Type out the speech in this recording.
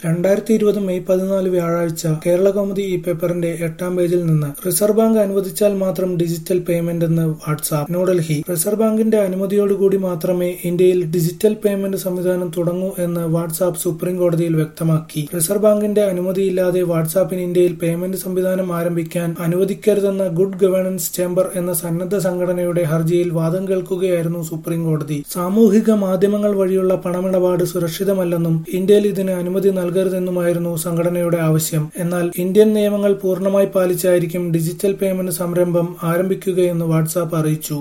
രണ്ടായിരത്തി ഇരുപത് മെയ് പതിനാല് വ്യാഴാഴ്ച കേരളകൗമുദി ഈ പേപ്പറിന്റെ എട്ടാം പേജിൽ നിന്ന് റിസർവ് ബാങ്ക് അനുവദിച്ചാൽ മാത്രം ഡിജിറ്റൽ പേയ്മെന്റ് എന്ന് വാട്സാപ്പ് ന്യൂഡൽഹി റിസർവ് ബാങ്കിന്റെ അനുമതിയോടുകൂടി മാത്രമേ ഇന്ത്യയിൽ ഡിജിറ്റൽ പേയ്മെന്റ് സംവിധാനം തുടങ്ങൂ എന്ന് വാട്സാപ്പ് സുപ്രീം കോടതിയിൽ വ്യക്തമാക്കി റിസർവ് ബാങ്കിന്റെ അനുമതിയില്ലാതെ വാട്സാപ്പിന് ഇന്ത്യയിൽ പേയ്മെന്റ് സംവിധാനം ആരംഭിക്കാൻ അനുവദിക്കരുതെന്ന ഗുഡ് ഗവേണൻസ് ചേംബർ എന്ന സന്നദ്ധ സംഘടനയുടെ ഹർജിയിൽ വാദം കേൾക്കുകയായിരുന്നു സുപ്രീം കോടതി സാമൂഹിക മാധ്യമങ്ങൾ വഴിയുള്ള പണമിടപാട് സുരക്ഷിതമല്ലെന്നും ഇന്ത്യയിൽ ഇതിന് അനുമതി നൽകരുതെന്നുമായിരുന്നു സംഘടനയുടെ ആവശ്യം എന്നാൽ ഇന്ത്യൻ നിയമങ്ങൾ പൂർണ്ണമായി പാലിച്ചായിരിക്കും ഡിജിറ്റൽ പേയ്മെന്റ് സംരംഭം ആരംഭിക്കുകയെന്ന് വാട്സാപ്പ് അറിയിച്ചു